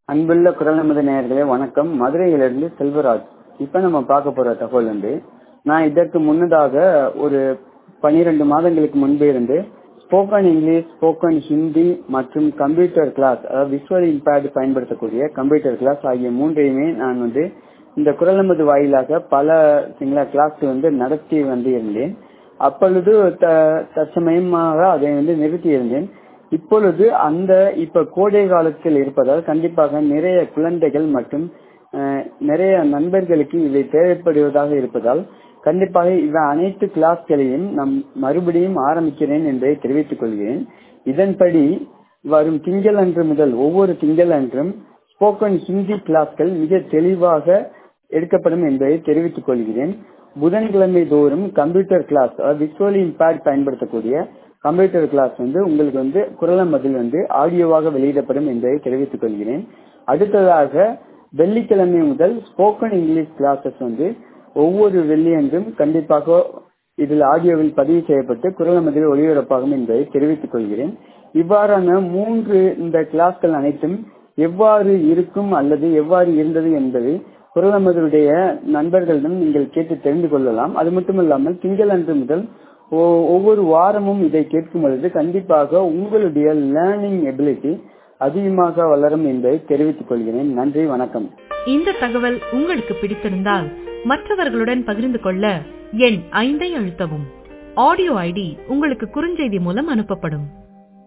அன்புள்ள குரல் நமது நேயர்களே வணக்கம் மதுரையிலிருந்து செல்வராஜ் இப்ப நம்ம பார்க்க போற தகவல் வந்து நான் இதற்கு முன்னதாக ஒரு பனிரெண்டு மாதங்களுக்கு முன்பே இருந்து ஸ்போக்கன் இங்கிலீஷ் ஸ்போக்கன் ஹிந்தி மற்றும் கம்ப்யூட்டர் கிளாஸ் அதாவது விஷுவல் இம்பேக்ட் பயன்படுத்தக்கூடிய கம்ப்யூட்டர் கிளாஸ் ஆகிய மூன்றையுமே நான் வந்து இந்த குரல் நமது வாயிலாக பல சிங்கள கிளாஸ் வந்து நடத்தி வந்து இருந்தேன் அப்பொழுது த- தற்சமயமாக அதை வந்து நிறுத்தி இருந்தேன் இப்பொழுது அந்த இப்ப கோடை காலத்தில் இருப்பதால் கண்டிப்பாக நிறைய குழந்தைகள் மற்றும் அஹ், நிறைய நண்பர்களுக்கு இவை தேவைப்படுவதாக இருப்பதால் கண்டிப்பாக இவை அனைத்து கிளாஸ்களையும் நம் மறுபடியும் ஆரம்பிக்கிறேன் என்பதை தெரிவித்துக் கொள்கிறேன் இதன்படி வரும் திங்கள் அன்று முதல் ஒவ்வொரு திங்கள் அன்றும் ஸ்போக்கன் ஹிந்தி கிளாஸ்கள் மிக தெளிவாக எடுக்கப்படும் என்பதை தெரிவித்துக் கொள்கிறேன் புதன்கிழமை தோறும் கம்ப்யூட்டர் கிளாஸ் அதாவது விசுவலி இம்பேக்ட் பயன்படுத்தக்கூடிய கம்ப்யூட்டர் கிளாஸ் வந்து உங்களுக்கு வந்து குரலம் பதில் வந்து ஆடியோவாக வெளியிடப்படும் என்பதை தெரிவித்துக் கொள்கிறேன் அடுத்ததாக வெள்ளிக்கிழமை முதல் ஸ்போக்கன் இங்கிலீஷ் கிளாஸஸ் வந்து ஒவ்வொரு வெள்ளியன்றும் கண்டிப்பாக இதில் ஆடியோவில் பதிவு செய்யப்பட்டு குரலமதில் ஒளிபரப்பாகும் என்பதை தெரிவித்துக் கொள்கிறேன் இவ்வாறான மூன்று இந்த கிளாஸ்கள் அனைத்தும் எவ்வாறு இருக்கும் அல்லது எவ்வாறு இருந்தது என்பதை குரலமதுடைய நண்பர்களிடம் நீங்கள் கேட்டு தெரிந்து கொள்ளலாம் அது மட்டுமல்லாமல் திங்கள் அன்று முதல் ஒ- ஒவ்வொரு வாரமும் இதை கேட்கும் பொழுது கண்டிப்பாக உங்களுடைய லேர்னிங் எபிலிட்டி அதிகமாக வளரும் என்பதை தெரிவித்துக் கொள்கிறேன் நன்றி வணக்கம் இந்த தகவல் உங்களுக்கு பிடித்திருந்தால் மற்றவர்களுடன் பகிர்ந்து கொள்ள எண் ஐந்தை அழுத்தவும் ஆடியோ ஐடி உங்களுக்கு குறுஞ்செய்தி மூலம் அனுப்பப்படும்